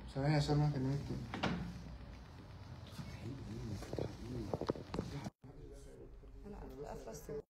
ثواني عشان ما كلمتني انا قافله الصوت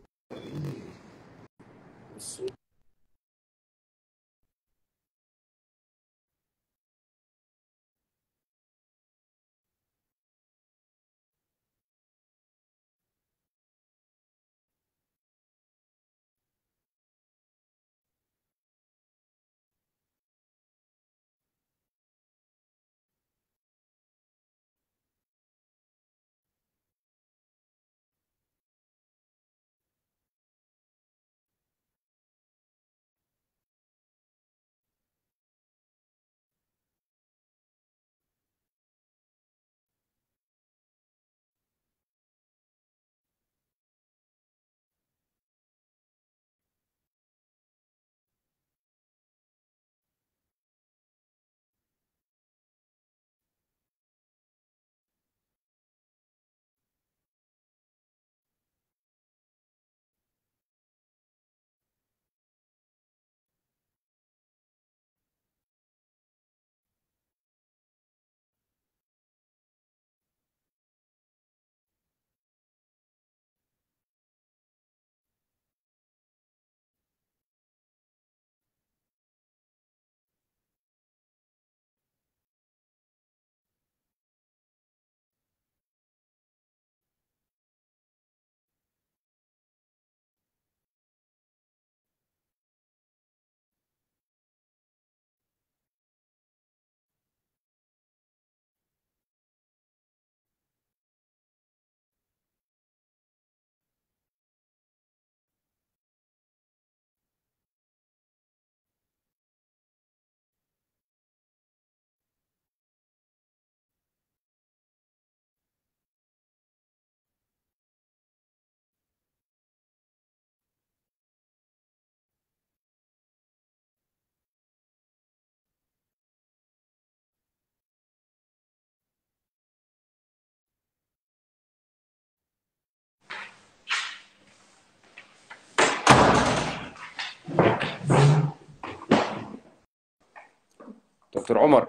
دكتور عمر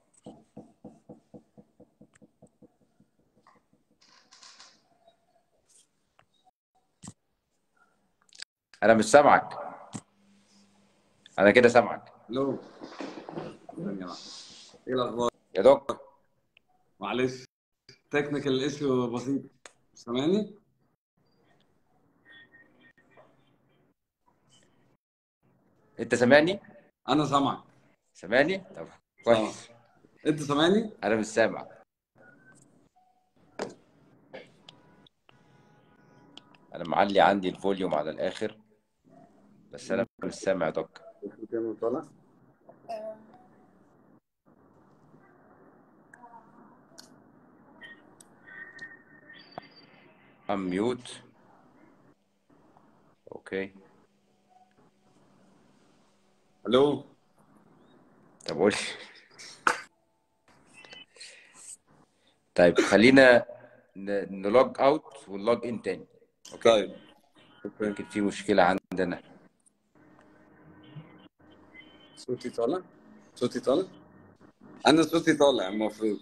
انا مش سامعك انا كده سامعك الو ثانية واحدة. ايه الاخبار يا دكتور معلش تكنيكال ايشيو بسيط سامعني انت سامعني انا سامعك سامعني طب كويس انت سامعني انا مش سامع انا معلي عندي الفوليوم على الاخر بس انا مش سامع يا دكتور كام طالع ام ميوت اوكي الو طب قول طيب خلينا ن- نلوج اوت ونلوج ان تاني اوكي طيب اوكي يمكن في مشكلة عندنا صوتي طالع صوتي طالع انا صوتي طالع المفروض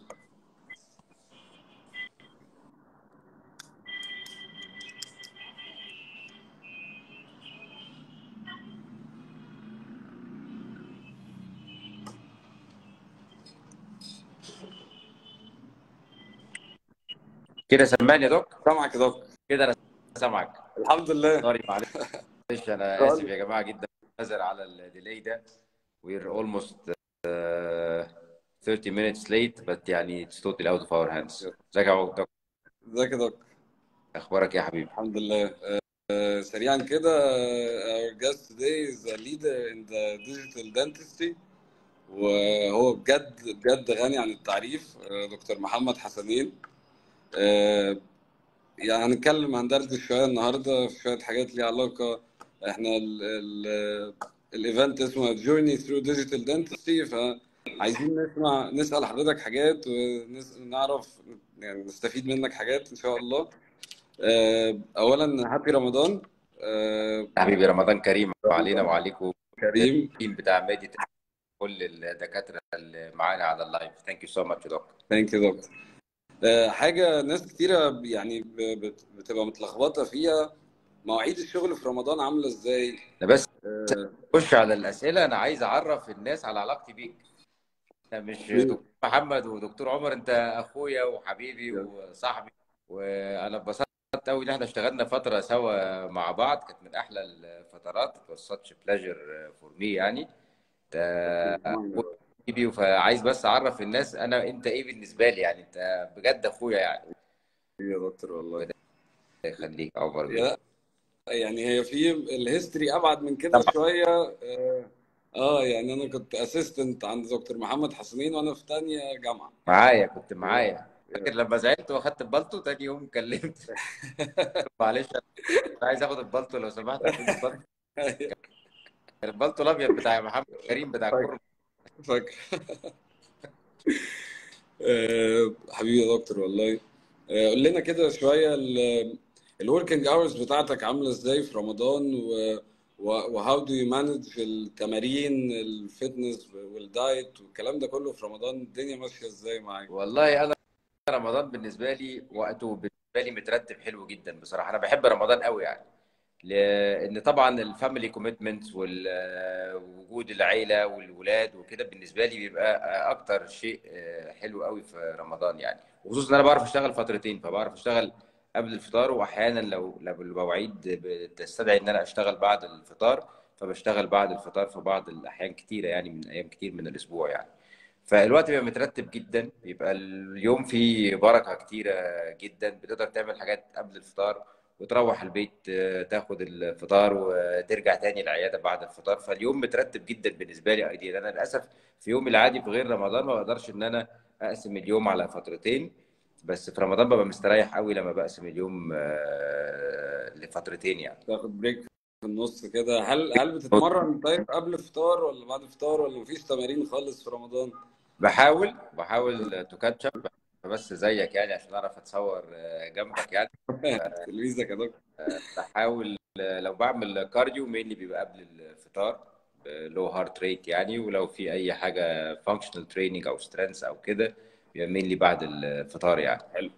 كده سامعني يا دكتور سامعك يا دكتور كده انا سامعك الحمد لله سوري معلش انا اسف يا جماعه جدا نظر على الديلي ده we're almost uh, 30 minutes late but يعني it's totally out of our hands ازيك يا دكتور ازيك يا دكتور اخبارك إيه يا حبيبي الحمد لله آه، سريعا كده uh, our guest today is a leader in the digital dentistry وهو بجد بجد غني عن التعريف آه، دكتور محمد حسنين آه، يعني هنتكلم هندردش شويه النهارده في شويه حاجات ليها علاقه احنا ال ال الايفنت اسمه جورني ثرو ديجيتال دنتستري فعايزين نسمع نسال حضرتك حاجات ونعرف يعني نستفيد منك حاجات ان شاء الله آه، اولا هابي رمضان آه، حبيبي رمضان كريم علينا وعليكم كريم التيم بتاع ميديت كل الدكاتره اللي معانا على اللايف ثانك يو سو ماتش دكتور ثانك يو دكتور آه، حاجة ناس كتيرة يعني ب- بت- بتبقى متلخبطة فيها مواعيد الشغل في رمضان عاملة ازاي؟ انا بس آه، خش على الاسئله انا عايز اعرف الناس على علاقتي بيك انت مش دكتور محمد ودكتور عمر انت اخويا وحبيبي وصاحبي وانا اتبسطت قوي ان احنا اشتغلنا فتره سوا مع بعض كانت من احلى الفترات it was such a pleasure for me يعني انت حبيبي فعايز بس اعرف الناس انا انت ايه بالنسبه لي يعني انت بجد اخويا يعني يا دكتور والله يخليك عمر يا يعني هي في الهيستوري ابعد من كده طبعا. شويه اه آه، يعني انا كنت اسيستنت عند دكتور محمد حسنين وانا في تانية جامعه معايا كنت معايا فاكر لما زعلت واخدت البلطو تاني يوم كلمت معلش انا عايز اخد البلطو لو سمحت اديني البلطو كان البلطو الابيض بتاع محمد كريم بتاع فاكر. الكوره فاكر آه، حبيبي يا دكتور والله آه، قول لنا كده شويه الوركينج اورز بتاعتك عامله ازاي في رمضان و وهاو دو يو مانج التمارين الفتنس والدايت والكلام ده كله في رمضان الدنيا ماشيه ازاي معاك؟ والله انا رمضان بالنسبه لي وقته بالنسبه لي مترتب حلو جدا بصراحه انا بحب رمضان قوي يعني لان طبعا الفاميلي كوميتمنت ووجود العيله والولاد وكده بالنسبه لي بيبقى اكتر شيء حلو قوي في رمضان يعني وخصوصا ان انا بعرف اشتغل فترتين فبعرف اشتغل قبل الفطار واحيانا لو لو المواعيد بتستدعي ان انا اشتغل بعد الفطار فبشتغل بعد الفطار في بعض الاحيان كتيره يعني من ايام كتير من الاسبوع يعني فالوقت بيبقى مترتب جدا بيبقى اليوم فيه بركه كتيره جدا بتقدر تعمل حاجات قبل الفطار وتروح البيت تاخد الفطار وترجع تاني العياده بعد الفطار فاليوم مترتب جدا بالنسبه لي ايديا انا للاسف في يومي العادي في غير رمضان ما بقدرش ان انا اقسم اليوم على فترتين بس في رمضان ببقى مستريح قوي لما بقسم اليوم لفترتين يعني تاخد بريك في النص كده هل هل بتتمرن طيب قبل الفطار ولا بعد الفطار ولا مفيش تمارين خالص في رمضان؟ بحاول بحاول تو كاتش اب بس زيك يعني عشان اعرف اتصور جنبك يعني تلميذك يا دكتور بحاول لو بعمل كارديو مينلي بيبقى قبل الفطار لو هارت ريت يعني ولو في اي حاجه فانكشنال تريننج او سترينث او كده بيبقى مينلي بعد الفطار يعني حلو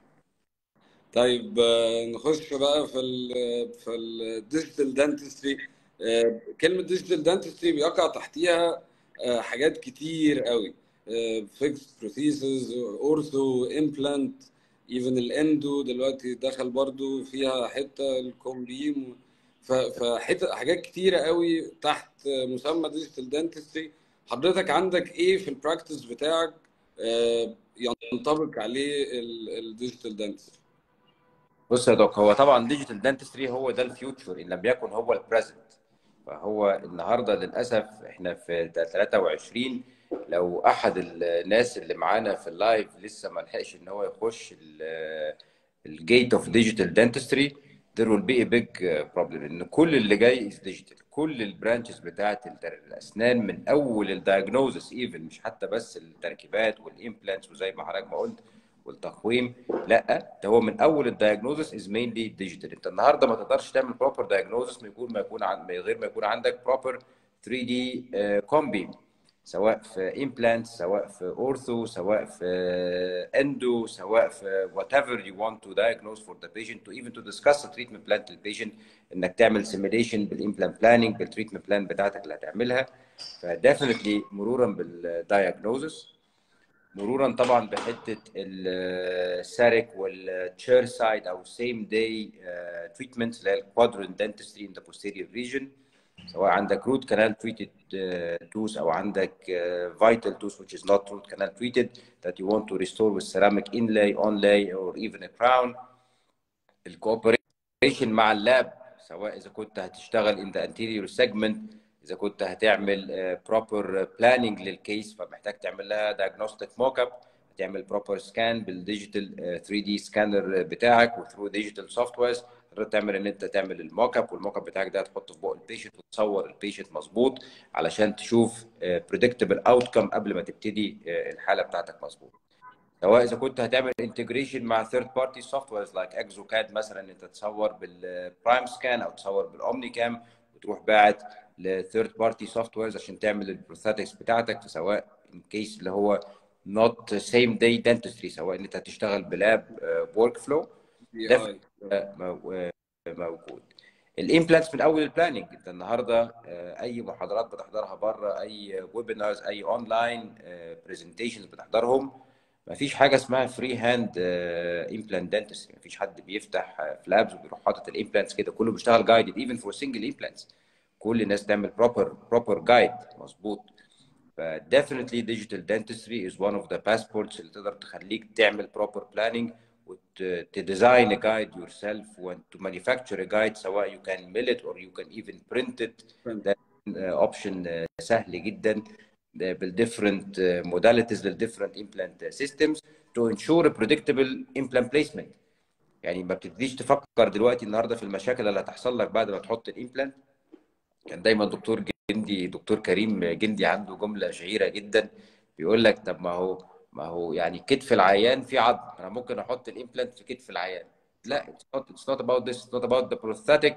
طيب نخش بقى في ال في الديجيتال دانتستري كلمه ديجيتال دانتستري بيقع تحتيها حاجات كتير قوي فيكس بروثيسز اورثو امبلانت ايفن الاندو دلوقتي دخل برضو فيها حته الكومبيم فحته حاجات كتيره قوي تحت مسمى ديجيتال دانتستري حضرتك عندك ايه في البراكتس بتاعك ينطبق عليه الديجيتال دانتستري بص يا دوك هو طبعا ديجيتال دانتستري هو ده الفيوتشر ان لم يكن هو البريزنت فهو النهارده للاسف احنا في 23 لو احد الناس اللي معانا في اللايف لسه ما لحقش ان هو يخش الجيت اوف ديجيتال دانتستري there will be a big problem ان كل اللي جاي is digital كل البرانشز بتاعت الاسنان من اول الدايجنوزس ايفن مش حتى بس التركيبات والامبلانتس وزي ما حضرتك ما قلت والتقويم لا ده هو من اول الدايجنوزس از مينلي ديجيتال انت النهارده ما تقدرش تعمل بروبر دايجنوزس من يكون ما يكون عن غير ما يكون عندك بروبر 3 دي كومبي سواء في امبلانت سواء في اورثو سواء في اندو سواء في whatever you want to diagnose for the patient to even to discuss the treatment plan للبيشنت انك تعمل سيميليشن بالامبلانت بلاننج بالتريتمنت بلان بتاعتك اللي هتعملها فديفنتلي مرورا بالدايجنوزس مرورا طبعا بحته السارك والتشير سايد او سيم داي تريتمنت اللي هي الكوادرنت دنتستري ان ذا posterior region سواء عندك روت كانال تريتد توث او عندك فيتال توث which is not root canal treated that you want to restore with ceramic inlay onlay or even a crown الكوبريشن مع اللاب سواء اذا كنت هتشتغل in the anterior segment اذا كنت هتعمل بروبر بلاننج للكيس فمحتاج تعمل لها دايجنوستيك موك اب هتعمل بروبر سكان بالديجيتال 3 دي سكانر بتاعك وثرو ديجيتال سوفت ويرز تقدر تعمل ان انت تعمل الموك اب والموك اب بتاعك ده هتحطه في بق البيشنت وتصور البيشنت مظبوط علشان تشوف بريدكتبل اوتكم قبل ما تبتدي الحاله بتاعتك مظبوط سواء اذا كنت هتعمل انتجريشن مع ثيرد بارتي سوفت ويرز لايك اكزوكاد مثلا انت تصور بالبرايم سكان او تصور بالاومني كام وتروح باعت لثيرد بارتي سوفت ويرز عشان تعمل البروثاتكس بتاعتك سواء ان كيس اللي هو نوت سيم داي دنتستري سواء ان انت هتشتغل بلاب ورك فلو AI. موجود الامبلانتس من اول البلاننج انت النهارده آه، اي محاضرات بتحضرها بره اي ويبينارز اي اونلاين برزنتيشنز بتحضرهم ما فيش حاجه اسمها فري هاند امبلانت دنتستري ما فيش حد بيفتح فلابس وبيروح حاطط الامبلانتس كده كله بيشتغل جايدد ايفن فور سنجل امبلانتس كل الناس تعمل بروبر بروبر جايد مظبوط ف definitely digital dentistry is one of the passports اللي تقدر تخليك تعمل proper planning وتديزاين a guide yourself and to manufacture a guide سواء you can mill it or you can even print it ده اوبشن سهل جدا بالديفرنت modalities للديفرنت implant systems to ensure a predictable implant placement يعني ما بتبتديش تفكر دلوقتي النهارده في المشاكل اللي هتحصل لك بعد ما تحط الامبلانت كان دايما دكتور جندي دكتور كريم جندي عنده جمله شهيره جدا بيقول لك طب ما هو ما هو يعني كتف العيان في عظم انا ممكن احط الامبلانت في كتف العيان لا it's not, it's not about this it's not about the prosthetic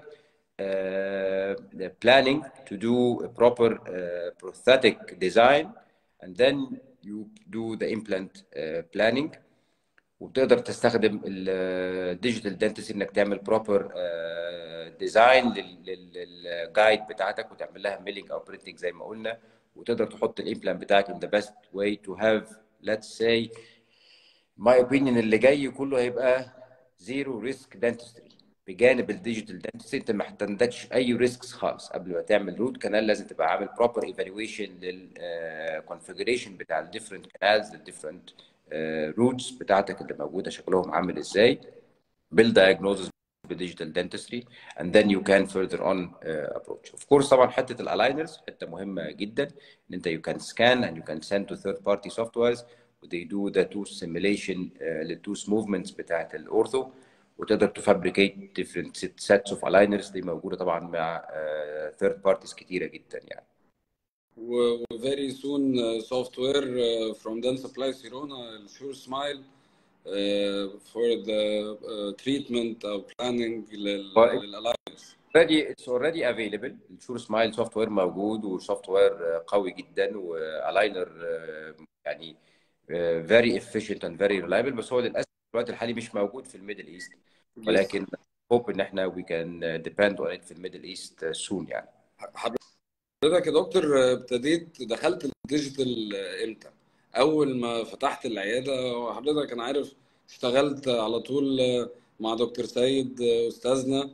uh, the planning to do a proper uh, prosthetic design and then you do the implant uh, planning وبتقدر تستخدم الديجيتال دنتسي انك تعمل بروبر ديزاين للجايد بتاعتك وتعمل لها ميلينج او برينتنج زي ما قلنا وتقدر تحط الامبلانت بتاعك in the best way to have let's say my opinion اللي جاي كله هيبقى زيرو ريسك دنتستري بجانب الديجيتال دنتستري انت ما عندكش اي ريسكس خالص قبل ما تعمل روت كانال لازم تبقى عامل بروبر ايفالويشن للكونفجريشن بتاع الديفرنت كانالز للديفرنت روتس بتاعتك اللي موجوده شكلهم عامل ازاي بالدايجنوزس بالديجيتال dentistry and then you can further on uh, approach of course طبعا حته الالاينرز حته مهمه جدا ان انت you can scan and you can send to third party softwares they do the tooth simulation uh, للtooth movements بتاعت الاورثو وتقدر تفابريكيت different sets of aligners دي موجوده طبعا مع uh, third parties كتيره جدا يعني و و very soon uh, software uh, from Dentsply Sirona Sure Smile uh, for the uh, treatment or planning لل Well, للألاينس already it's already available الشور سمايل سوفت وير موجود وسوفت وير قوي جدا والاينر يعني فيري efficient and very reliable بس هو للاسف في الوقت الحالي مش موجود في الميدل ايست ولكن hope ان احنا we can depend on it في الميدل ايست soon يعني حضرتك يا دكتور ابتديت دخلت الديجيتال امتى؟ أول ما فتحت العيادة وحضرتك أنا عارف اشتغلت على طول مع دكتور سيد أستاذنا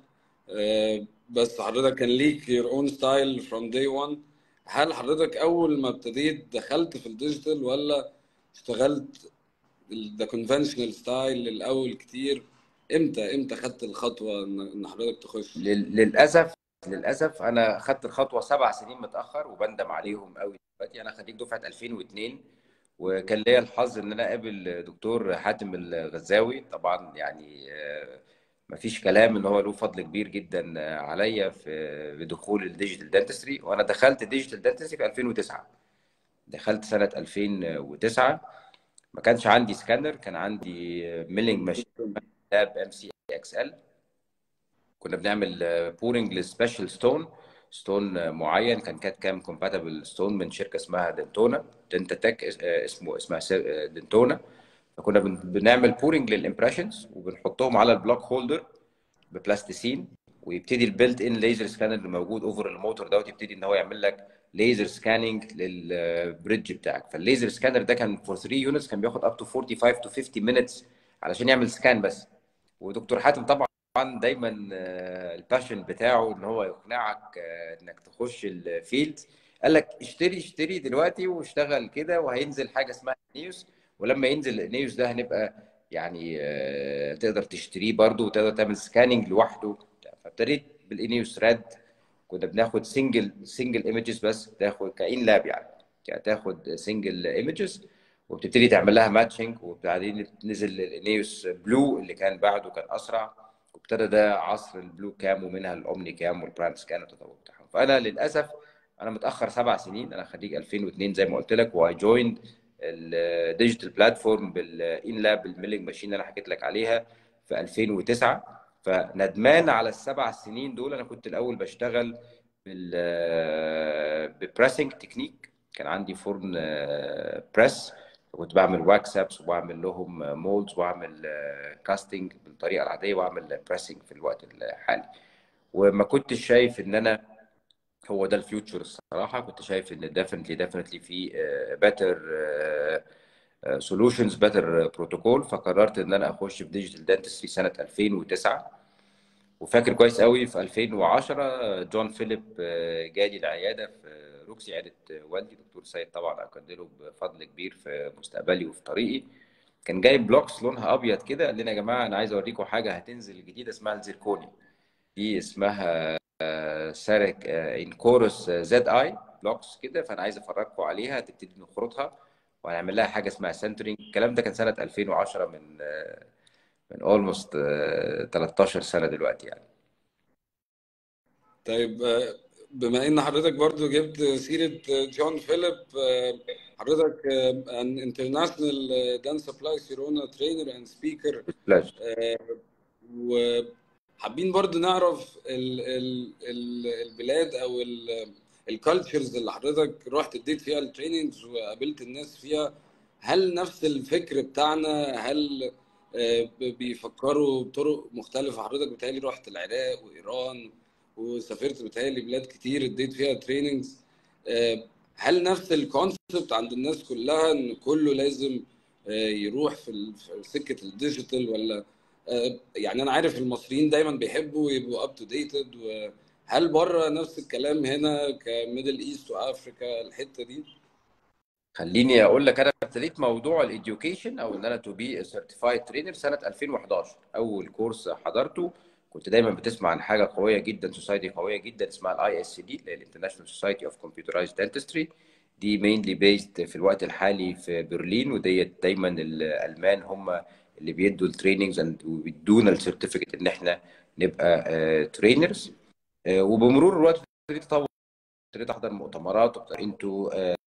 بس حضرتك كان ليك your own style from day one هل حضرتك أول ما ابتديت دخلت في الديجيتال ولا اشتغلت ذا conventional ستايل الأول كتير؟ امتى امتى خدت الخطوة إن إن حضرتك تخش؟ لل- للاسف للاسف انا خدت الخطوه سبع سنين متاخر وبندم عليهم قوي دلوقتي انا خريج دفعه 2002 وكان ليا الحظ ان انا اقابل دكتور حاتم الغزاوي طبعا يعني آه، مفيش كلام ان هو له فضل كبير جدا آه، عليا في في دخول الديجيتال دنتستري وانا دخلت الديجيتال دنتستري في 2009 دخلت سنه 2009 ما كانش عندي سكانر كان عندي ميلينج ماشين لاب ام سي اكس ال كنا بنعمل بورنج لسبيشال ستون ستون معين كان كات كام كومباتبل ستون من شركه اسمها دنتونا دنتا تك اسمه اسمها س- دنتونا فكنا بن- بنعمل بورنج للامبريشنز وبنحطهم على البلوك هولدر ببلاستيسين ويبتدي البيلت ان ليزر سكانر اللي موجود اوفر الموتور دوت يبتدي ان هو يعمل لك ليزر سكاننج للبريدج بتاعك فالليزر سكانر ده كان فور 3 يونتس كان بياخد اب تو 45 تو 50 مينتس علشان يعمل سكان بس ودكتور حاتم طبعا طبعا دايما آه، الباشن بتاعه ان هو يقنعك آه، انك تخش الفيلد قال لك اشتري اشتري دلوقتي واشتغل كده وهينزل حاجه اسمها نيوز ولما ينزل النيوز ده هنبقى يعني آه، تقدر تشتريه برضه وتقدر تعمل سكاننج لوحده فابتديت بالانيوس راد كنا بناخد سنجل سنجل ايمجز بس تاخد كاين لاب يعني يعني تاخد سنجل ايمجز وبتبتدي تعمل لها ماتشنج وبعدين نزل الانيوس بلو اللي كان بعده كان اسرع وابتدى ده عصر البلو كام ومنها الاومني كام والبرايم سكان والتطور بتاعهم فانا للاسف انا متاخر سبع سنين انا خريج 2002 زي ما قلت لك واي جويند الديجيتال بلاتفورم بالان لاب الميلينج ماشين اللي انا حكيت لك عليها في 2009 فندمان على السبع سنين دول انا كنت الاول بشتغل بال ببريسنج تكنيك كان عندي فرن بريس كنت بعمل واكس ابس وبعمل لهم مولدز واعمل كاستنج بالطريقه العاديه واعمل بريسنج في الوقت الحالي وما كنتش شايف ان انا هو ده الفيوتشر الصراحه كنت شايف ان ديفنتلي ديفنتلي في باتر سولوشنز باتر بروتوكول فقررت ان انا اخش في ديجيتال دنتستري سنه 2009 وفاكر كويس قوي في 2010 جون فيليب جالي العياده في روكسي عياده والدي دكتور سيد طبعا اقدره بفضل كبير في مستقبلي وفي طريقي كان جايب بلوكس لونها ابيض كده قال لنا يا جماعه انا عايز اوريكم حاجه هتنزل جديده اسمها الزيركوني دي اسمها سارك انكورس زد اي بلوكس كده فانا عايز افرجكم عليها تبتدي نخرطها وهنعمل لها حاجه اسمها سنترنج الكلام ده كان سنه 2010 من من اولموست 13 سنه دلوقتي يعني طيب بما ان حضرتك برضو جبت سيره جون فيليب حضرتك ان انترناشونال دانس سبلاي سيرونا ترينر اند سبيكر وحابين برضو نعرف ال ال ال البلاد او الكالتشرز اللي حضرتك رحت اديت فيها التريننجز وقابلت الناس فيها هل نفس الفكر بتاعنا هل بيفكروا بطرق مختلفه حضرتك بتهيألي رحت العراق وايران وسافرت بتهيألي بلاد كتير اديت فيها تريننجز هل نفس الكونسبت عند الناس كلها ان كله لازم يروح في سكه الديجيتال ولا يعني انا عارف المصريين دايما بيحبوا يبقوا اب تو ديتد هل بره نفس الكلام هنا كميدل ايست وافريكا الحته دي؟ خليني اقول لك انا ابتديت موضوع الاديوكيشن او ان انا تو بي سيرتيفايد ترينر سنه 2011 اول كورس حضرته كنت دايما بتسمع عن حاجه قويه جدا سوسايتي قويه جدا اسمها الاي اس دي اللي هي الانترناشونال سوسايتي اوف كمبيوترايزد دنتستري دي مينلي بيزد في الوقت الحالي في برلين وديت دايما الالمان هم اللي بيدوا التريننجز وبيدونا السيرتيفيكت ان احنا نبقى ترينرز وبمرور الوقت ابتديت اطور ابتديت احضر مؤتمرات وابتديت انتو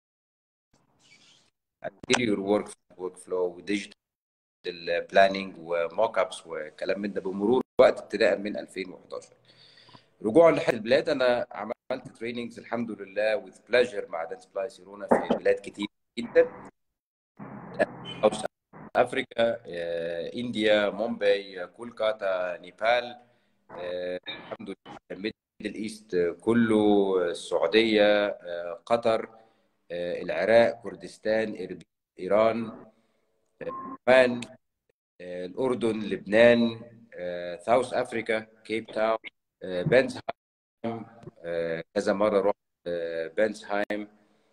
انتيريور ورك ورك فلو وديجيتال بلاننج وموك ابس وكلام من ده بمرور الوقت ابتداء من 2011 رجوعا لحد البلاد انا عملت تريننجز الحمد لله وذ بلاجر مع دانس بلاي سيرونا في بلاد كتير جدا افريكا انديا مومباي كولكاتا نيبال الحمد لله الميدل ايست كله السعوديه قطر العراق كردستان ايران عمان الاردن لبنان ساوث افريكا كيب تاون بنسهايم كذا مره رحت بنسهايم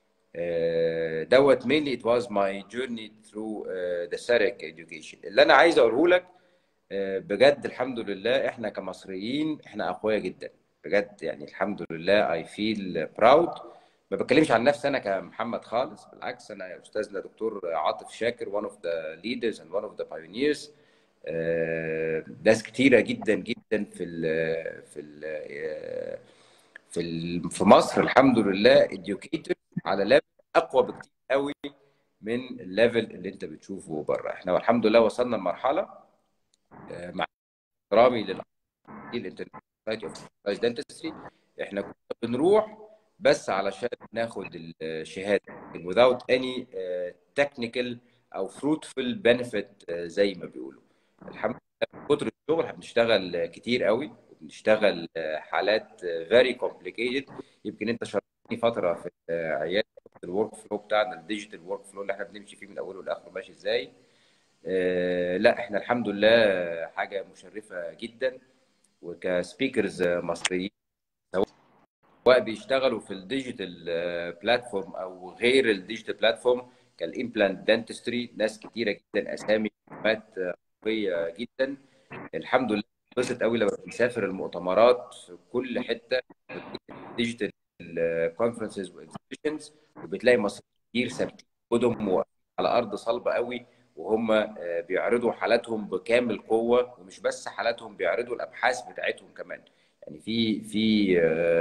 دوت mainly it was my journey through the CEREC education اللي انا عايز اقوله لك بجد الحمد لله احنا كمصريين احنا اقوياء جدا بجد يعني الحمد لله I feel proud ما بتكلمش عن نفسي انا كمحمد خالص بالعكس انا استاذنا دكتور عاطف شاكر one of the leaders and one of the pioneers ناس كتيره جدا جدا في ال في ال في ال في مصر الحمد لله educated على ليفل اقوى بكتير قوي من الليفل اللي انت بتشوفه بره احنا والحمد لله وصلنا لمرحله مع احترامي للانترناشونال دنتستري احنا كنا بنروح بس علشان ناخد الشهاده without any technical او fruitful benefit زي ما بيقولوا الحمد لله من كتر الشغل بنشتغل كتير قوي وبنشتغل حالات very complicated يمكن انت شرحتني فتره في عياده الورك فلو بتاعنا الديجيتال ورك فلو اللي احنا بنمشي فيه من اوله لاخره ماشي ازاي لا احنا الحمد لله حاجه مشرفه جدا وكسبيكرز مصريين سواء بيشتغلوا في الديجيتال بلاتفورم او غير الديجيتال بلاتفورم كالامبلانت دنتستري ناس كتيره جدا اسامي قويه جدا الحمد لله بسط قوي لما بنسافر المؤتمرات في كل حته ديجيتال كونفرنسز واكزيبيشنز وبتلاقي مصريين كتير ثابتين قدم على ارض صلبه قوي وهم بيعرضوا حالاتهم بكامل قوه ومش بس حالاتهم بيعرضوا الابحاث بتاعتهم كمان يعني في في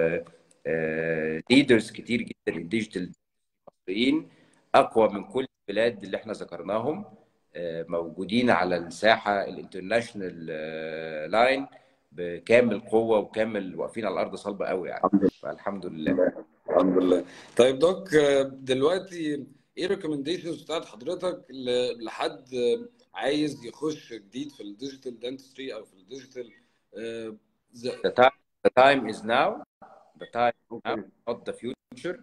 ليدرز كتير جدا الديجيتال مصريين اقوى من كل البلاد اللي احنا ذكرناهم موجودين على الساحه الانترناشونال لاين بكامل قوه وكامل واقفين على الارض صلبه قوي يعني الحمد فالحمد لله لله الحمد لله طيب دوك آه، دلوقتي ايه الريكومنديشنز بتاعت حضرتك ل- لحد عايز يخش جديد في الديجيتال دنتستري او في الديجيتال آه، ز- the time the time is now the time is now not the future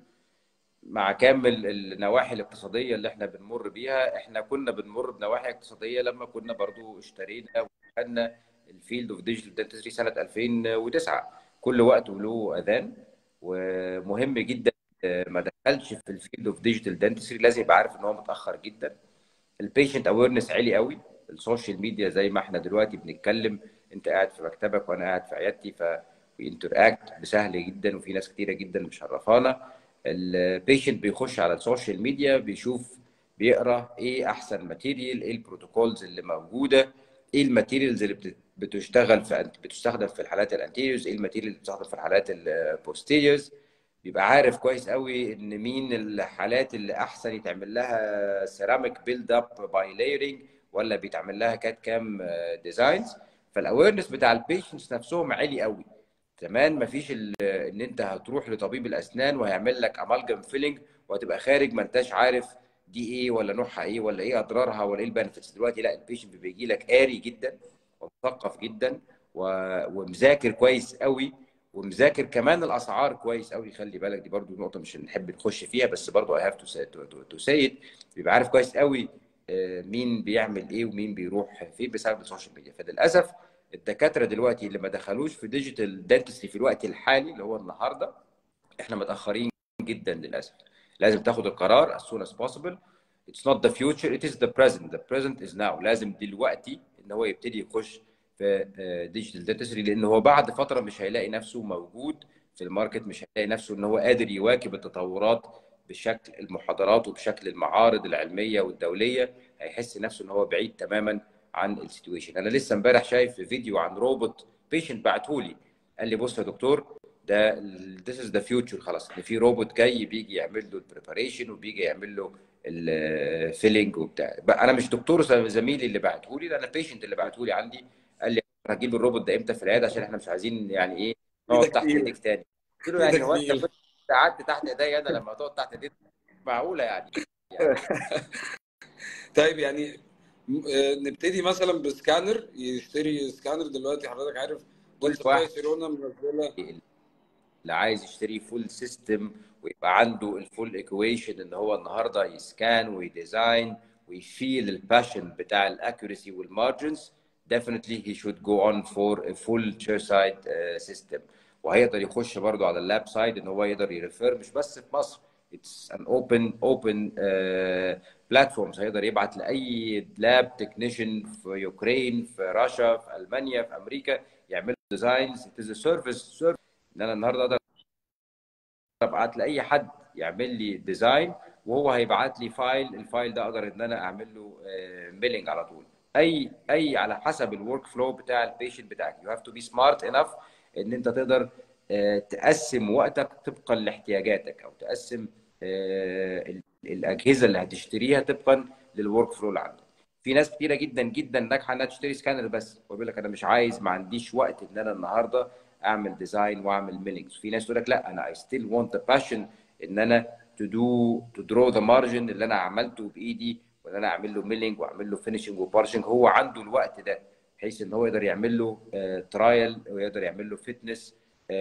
مع كامل النواحي الاقتصاديه اللي احنا بنمر بيها احنا كنا بنمر بنواحي اقتصاديه لما كنا برضو اشترينا ودخلنا الفيلد اوف ديجيتال دنتستري سنه 2009 كل وقت وله اذان ومهم جدا آه، ما دخلش في الفيلد اوف ديجيتال دنتستري لازم يبقى عارف ان هو متاخر جدا البيشنت اويرنس عالي قوي السوشيال ميديا زي ما احنا دلوقتي بنتكلم انت قاعد في مكتبك وانا قاعد في عيادتي ف انتراكت بسهل جدا وفي ناس كتيره جدا مشرفانا البيشنت بيخش على السوشيال ميديا بيشوف بيقرا ايه احسن ماتيريال ايه البروتوكولز اللي موجوده ايه الماتيريالز اللي بت- بتشتغل في بتستخدم في الحالات الانتيريوز ايه الماتيريال اللي بتستخدم في الحالات البوستيريوز بيبقى عارف كويس قوي ان مين الحالات اللي احسن يتعمل لها سيراميك بيلد اب باي لايرنج ولا بيتعمل لها كات كام ديزاينز فالاويرنس بتاع البيشنتس نفسهم عالي قوي زمان مفيش ال- ان انت هتروح لطبيب الاسنان وهيعمل لك امالجم فيلنج وهتبقى خارج ما انتش عارف دي ايه ولا نوعها ايه ولا ايه اضرارها ولا ايه البنفيتس دلوقتي لا البيشنت بيجي لك قاري جدا ومثقف جدا و- ومذاكر كويس قوي ومذاكر كمان الاسعار كويس قوي خلي بالك دي برضو نقطه مش نحب نخش فيها بس برضو اي هاف تو سي بيبقى عارف كويس قوي آه، مين بيعمل ايه ومين بيروح فين بسبب السوشيال ميديا فللاسف الدكاتره دلوقتي اللي ما دخلوش في ديجيتال دنتستري في الوقت الحالي اللي هو النهارده احنا متاخرين جدا للاسف لازم تاخد القرار as soon as possible it's not the future it is the present the present is now لازم دلوقتي ان هو يبتدي يخش في ديجيتال دنتستري لان هو بعد فتره مش هيلاقي نفسه موجود في الماركت مش هيلاقي نفسه ان هو قادر يواكب التطورات بشكل المحاضرات وبشكل المعارض العلميه والدوليه هيحس نفسه ان هو بعيد تماما عن السيتويشن انا لسه امبارح شايف فيديو عن روبوت بيشنت بعته لي قال لي بص يا دكتور ده ذيس از ذا فيوتشر خلاص ان في روبوت جاي بيجي يعمل له البريباريشن وبيجي يعمل له الفيلنج وبتاع بقى انا مش دكتور زميلي اللي بعته لي ده انا بيشنت اللي بعته لي عندي قال لي هجيب الروبوت ده امتى في العياده عشان احنا مش عايزين يعني ايه نقعد ايدك تحت تقيلة ايديك تاني قلت له يعني ايدك هو انت تقيلة كنت قعدت تحت ايديا انا لما تقعد تحت ايديك معقوله يعني يعني طيب يعني م- آه، نبتدي مثلا بسكانر يشتري سكانر دلوقتي حضرتك عارف كل دنتال سبلاي واحد سيرونا منزله اللي عايز يشتري فول سيستم ويبقى عنده الفول ايكويشن ان هو النهارده يسكان ويديزاين ويفيل الباشن بتاع الاكيورسي والمارجنز definitely he should go on for a full chairside uh, system وهيقدر يخش برضو على اللاب سايد ان هو يقدر يريفير مش بس في مصر it's an open open uh, platforms هيقدر يبعت لاي لاب تكنيشن في يوكرين في رشا في المانيا في امريكا يعمل ديزاينز it is a service service ان انا النهارده اقدر ابعت لاي حد يعمل لي ديزاين وهو هيبعت لي فايل الفايل ده اقدر ان انا اعمل له ميلينج على طول اي اي على حسب الورك فلو بتاع البيشنت بتاعك يو هاف تو بي سمارت انف ان انت تقدر آه، تقسم وقتك طبقا لاحتياجاتك او تقسم آه، ال- الاجهزه اللي هتشتريها طبقا للورك فلو اللي عندك في ناس كتيره جدا جدا ناجحه انها تشتري سكانر بس ويقول لك انا مش عايز ما عنديش وقت ان انا النهارده اعمل ديزاين واعمل ميلينجز في ناس تقول لك لا انا اي ستيل وانت باشن ان انا تو دو تو درو ذا مارجن اللي انا عملته بايدي وان انا اعمل له ميلينج واعمل له فينشنج وبارشنج هو عنده الوقت ده بحيث ان هو يقدر يعمل له ترايل ويقدر يعمل له فيتنس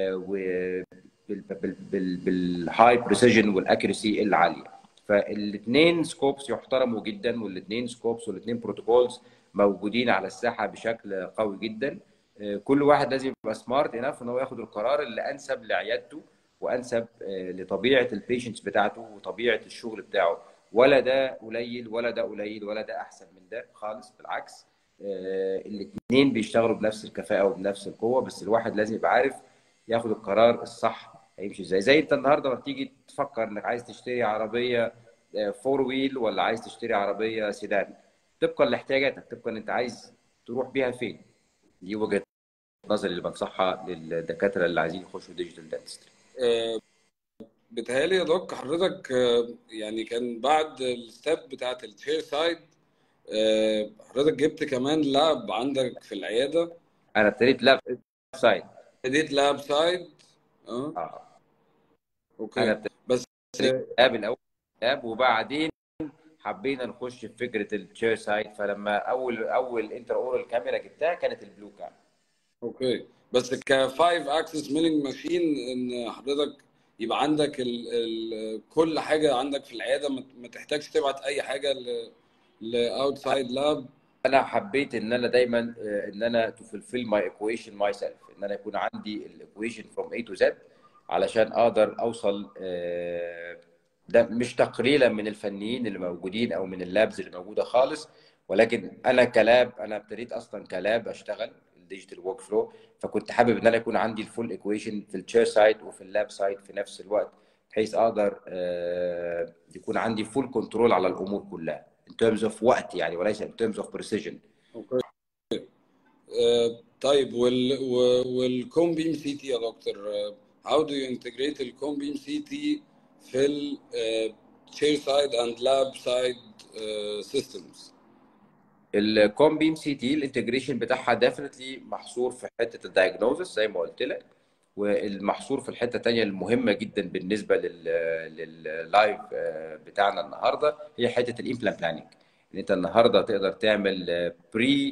بالهاي بريسيجن والاكيرسي العاليه فالاثنين سكوبس يحترموا جدا والاثنين سكوبس والاثنين بروتوكولز موجودين على الساحه بشكل قوي جدا آه، كل واحد لازم يبقى سمارت انف ان هو ياخد القرار اللي انسب لعيادته وانسب آه، لطبيعه البيشنتس بتاعته وطبيعه الشغل بتاعه ولا ده قليل ولا ده قليل ولا ده احسن من ده خالص بالعكس الاثنين بيشتغلوا بنفس الكفاءه وبنفس القوه بس الواحد لازم يبقى عارف ياخد القرار الصح هيمشي ازاي زي انت النهارده لما تيجي تفكر انك عايز تشتري عربيه فور ويل ولا عايز تشتري عربيه سيدان طبقا لاحتياجاتك طبقا انت عايز تروح بيها فين دي وجهه نظري اللي بنصحها للدكاتره اللي عايزين يخشوا ديجيتال دنتستري آه، بتهيألي يا دوك حضرتك آه، يعني كان بعد الستيب بتاعت التشير سايد آه، حضرتك جبت كمان لاب عندك في العيادة انا ابتديت لاب سايد ابتديت لاب سايد اه اه انا اوكي ابتديت بس لاب الاول لاب وبعدين حبينا نخش في فكره التشير سايد فلما اول اول انتر اورال كاميرا جبتها كانت البلو كام اوكي بس ك 5 اكسس ميلينج ماشين ان حضرتك يبقى عندك ال ال كل حاجه عندك في العياده ما ما تحتاجش تبعت اي حاجه ل لاوتسايد لاب انا حبيت ان انا دايما آه، ان انا to fulfill my equation myself ان انا يكون عندي الايكويشن from A to Z علشان اقدر اوصل آه، ده مش تقليلا من الفنيين اللي موجودين او من اللابز اللي موجوده خالص ولكن انا كلاب انا ابتديت اصلا كلاب اشتغل الديجيتال ورك فلو فكنت حابب ان انا يكون عندي الفول ايكويشن في التشير سايد وفي اللاب سايد في نفس الوقت بحيث اقدر آه، يكون عندي فول كنترول على الامور كلها in terms of وقت يعني وليس in terms of precision اوكي آه، طيب وال والكوم بيم سي تي يا دكتور هاو دو يو انتجريت الكوم بيم سي تي في ال تشير سايد اند لاب سايد سيستمز الكوم بيم سي تي الانتجريشن بتاعها ديفنتلي محصور في حته الدايجنوزس زي ما قلت لك والمحصور في الحته الثانيه المهمه جدا بالنسبه لل لللايف بتاعنا النهارده هي حته الامبلان بلاننج ان انت النهارده تقدر تعمل بري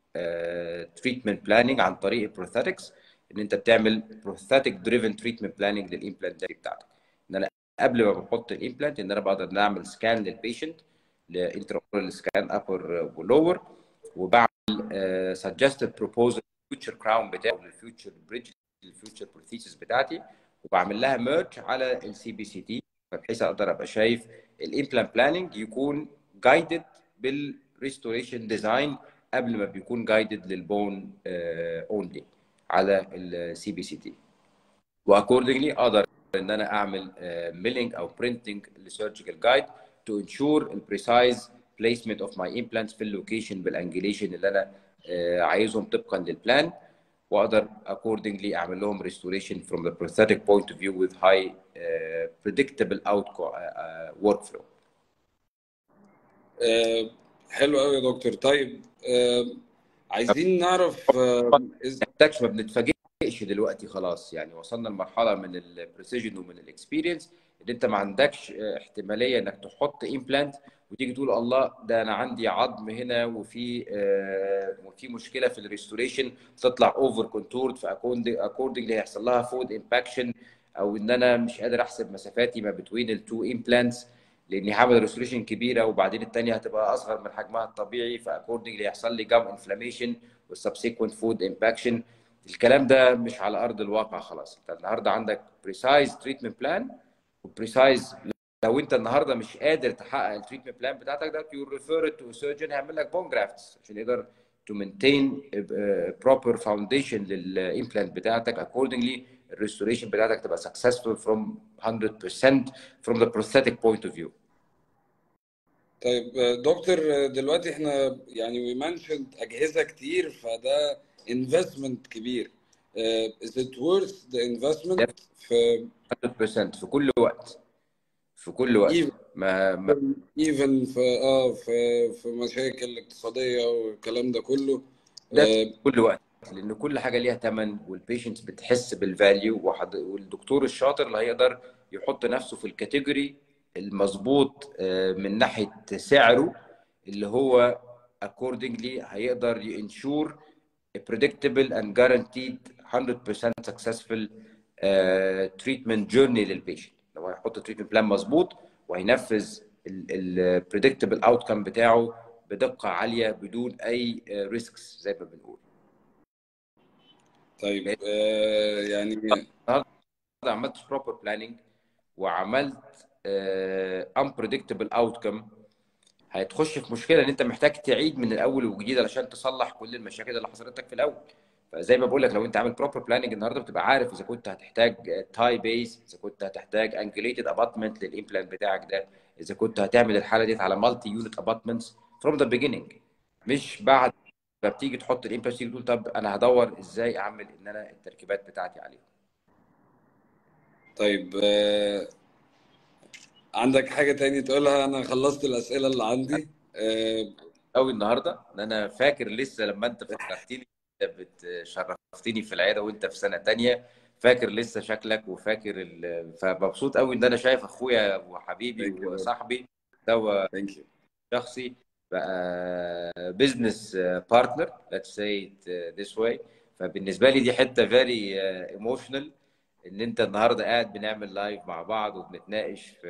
تريتمنت بلاننج عن طريق البروثيتكس ان انت بتعمل بروثيتك دريفن تريتمنت بلاننج للامبلانت بتاعتك ان انا قبل ما بحط الامبلانت ان انا بقدر نعمل سكان للبيشنت لانتراورال سكان ابر ولور وبعمل سجستد بروبوزل فيوتشر كراون بتاعه للفيوتشر بريدج الفيوتشر بروثيسيس بتاعتي وبعمل لها ميرج على السي بي سي تي بحيث اقدر ابقى شايف الامبلانت بلاننج يكون جايدد بالريستوريشن ديزاين قبل ما بيكون جايدد للبون اونلي على السي بي سي تي واكوردنجلي اقدر ان انا اعمل ميلينج او برينتنج لسيرجيكال جايد تو انشور البريسايز بليسمنت اوف ماي امبلانتس في اللوكيشن بالانجليشن اللي انا آه، عايزهم طبقا للبلان واقدر accordingly اعمل لهم restoration from the prosthetic point of view with high uh, predictable outcome uh, uh, workflow. آه، حلو قوي يا دكتور طيب آه، عايزين نعرف آه، ما إز- بنحتاجش ما بنتفاجئش دلوقتي خلاص يعني وصلنا لمرحله من البريسيجن ومن الاكسبيرينس ان انت ما عندكش آه، احتماليه انك تحط امبلانت وتيجي تقول الله ده انا عندي عظم هنا وفي آه، وفي مشكله في الريستوريشن تطلع اوفر كونتورد فاكوردنجلي هيحصل لها فود امباكشن او ان انا مش قادر احسب مسافاتي ما بين التو امبلانتس لاني هعمل ريستوريشن كبيره وبعدين الثانيه هتبقى اصغر من حجمها الطبيعي فاكوردنجلي هيحصل لي جام انفلاميشن والسبسيكونت فود امباكشن الكلام ده مش على ارض الواقع خلاص انت النهارده عندك بريسايز تريتمنت بلان وبريسايز لو انت النهارده مش قادر تحقق التريتمنت بلان بتاعتك ده يو ريفير تو سيرجن هيعمل لك بون جرافتس عشان يقدر to maintain a proper foundation للامبلانت بتاعتك accordingly الريستوريشن بتاعتك تبقى successful from 100% from the prosthetic point of view. طيب آه، دكتور آه، دلوقتي احنا يعني وي منشند اجهزه كتير فده انفستمنت كبير آه، is it worth the investment في 100% في كل وقت في كل وقت even ما, ما even في اه في في مشاكل اقتصاديه والكلام ده كله ده آه، في كل وقت لان كل حاجه ليها ثمن والبيشنتس بتحس بالفاليو وحد... والدكتور الشاطر اللي هيقدر يحط نفسه في الكاتيجوري المظبوط آه، من ناحيه سعره اللي هو accordingly هيقدر ينشور a predictable and guaranteed 100% successful uh, treatment journey للبيشنت لو هيحط تريتمنت بلان مظبوط وهينفذ ال predictable outcome بتاعه بدقه عاليه بدون اي ريسكس زي ما بنقول طيب آه، يعني النهارده عملت proper planning وعملت uh, unpredictable outcome هتخش في مشكله ان انت محتاج تعيد من الاول وجديد علشان تصلح كل المشاكل اللي حصلت لك في الاول فزي ما بقول لك لو انت عامل بروبر بلاننج النهارده بتبقى عارف اذا كنت هتحتاج تاي بيس اذا كنت هتحتاج انجليتد اباتمنت للامبلانت بتاعك ده اذا كنت هتعمل الحاله دي على مالتي يونت اباتمنتس فروم ذا بيجيننج مش بعد ما بتيجي تحط الامبلانت تيجي تقول طب انا هدور ازاي اعمل ان انا التركيبات بتاعتي عليهم طيب آه، عندك حاجه تاني تقولها انا خلصت الاسئله اللي عندي آه، قوي النهارده ان انا فاكر لسه لما انت فكرتني بتشرفتني في العياده وانت في سنه تانية فاكر لسه شكلك وفاكر ال... فمبسوط قوي ان انا شايف اخويا وحبيبي Thank you. وصاحبي ده ثانك يو شخصي بقى بزنس بارتنر let's say it this way فبالنسبه لي دي حته فيري ايموشنال ان انت النهارده قاعد بنعمل لايف مع بعض وبنتناقش في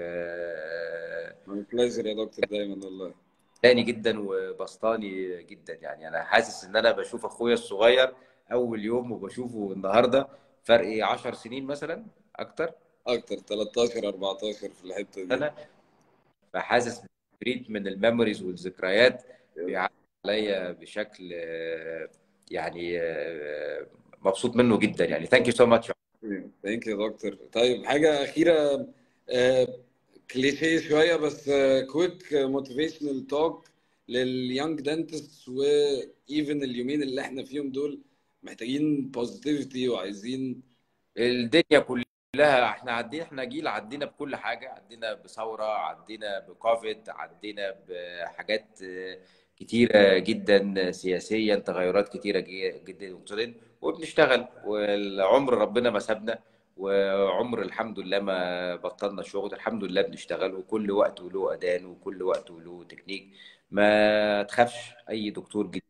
ماي بليجر يا دكتور دايما والله تاني جدا وبسطاني جدا يعني انا حاسس ان انا بشوف اخويا الصغير اول يوم وبشوفه النهارده فرق 10 سنين مثلا اكتر اكتر 13 14 في الحته دي سنه فحاسس بريد من الميموريز والذكريات بيعدي عليا بشكل آه، يعني آه، مبسوط منه جدا يعني ثانك يو سو ماتش ثانك يو دكتور طيب حاجه اخيره آه، كليشيه شويه بس كويك موتيفيشنال توك لليونج دنتست وايفن اليومين اللي احنا فيهم دول محتاجين بوزيتيفيتي وعايزين الدنيا كلها احنا عدينا احنا جيل عدينا بكل حاجه عدينا بثوره عدينا بكوفيد عدينا بحاجات آه، كتيره جدا سياسيا تغيرات كتيره جي- جدا جدا وبنشتغل والعمر ربنا ما سابنا وعمر الحمد لله ما بطلنا شغل الحمد لله بنشتغل وكل وقت وله اذان وكل وقت وله تكنيك ما تخافش اي دكتور جديد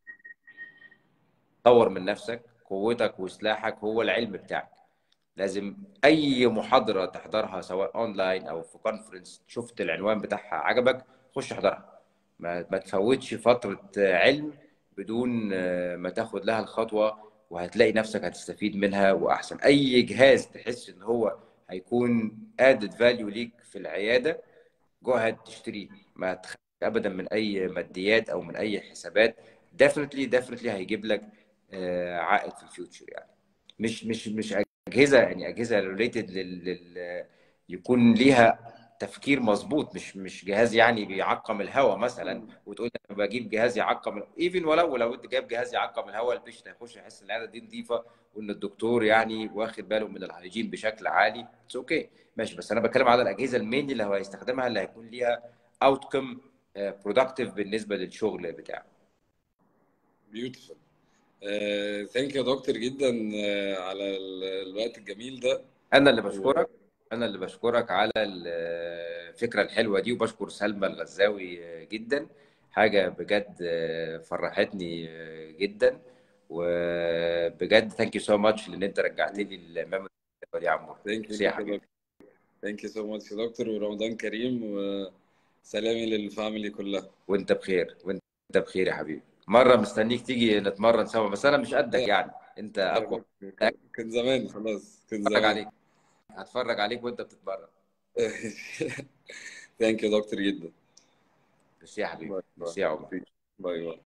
طور من نفسك قوتك وسلاحك هو العلم بتاعك لازم اي محاضره تحضرها سواء اونلاين او في كونفرنس شفت العنوان بتاعها عجبك خش احضرها ما, ما تفوتش فتره علم بدون آه، ما تاخد لها الخطوه وهتلاقي نفسك هتستفيد منها واحسن اي جهاز تحس ان هو هيكون ادد فاليو ليك في العياده جو هاد تشتريه ما تخافش ابدا من اي ماديات او من اي حسابات ديفنتلي ديفنتلي هيجيب لك آه، عائد في الفيوتشر يعني مش مش مش اجهزه يعني اجهزه ريليتد لل, لل... يكون ليها تفكير مظبوط مش مش جهاز يعني بيعقم الهواء مثلا وتقول انا بجيب جهاز يعقم ايفن ولو ولو انت جايب جهاز يعقم الهواء البيشنت هيخش يحس ان العياده دي نظيفه وان الدكتور يعني واخد باله من الهيجين بشكل عالي اتس اوكي okay. ماشي بس انا بتكلم على الاجهزه المين اللي هو هيستخدمها اللي هيكون ليها اوتكم برودكتيف بالنسبه للشغل بتاعه بيوتيفول ثانك يو يا دكتور جدا آه، على ال- الوقت الجميل ده انا اللي بشكرك انا اللي بشكرك على الفكره الحلوه دي وبشكر سلمى الغزاوي جدا حاجه بجد فرحتني جدا وبجد ثانك يو سو ماتش لان انت رجعت لي الميموري دي يا عمور ثانك ميرسي يا يو حبيبي ثانك يو سو ماتش يا دكتور ورمضان كريم وسلامي للفاميلي كلها وانت بخير وانت بخير يا حبيبي مره مستنيك تيجي نتمرن سوا بس انا مش قدك يعني انت اقوى كان زمان خلاص كان هتفرج زمان عليك هتفرج عليك وانت بتتمرن ثانك يو دكتور جدا ميرسي يا حبيبي باي ميرسي يا عمر باي باي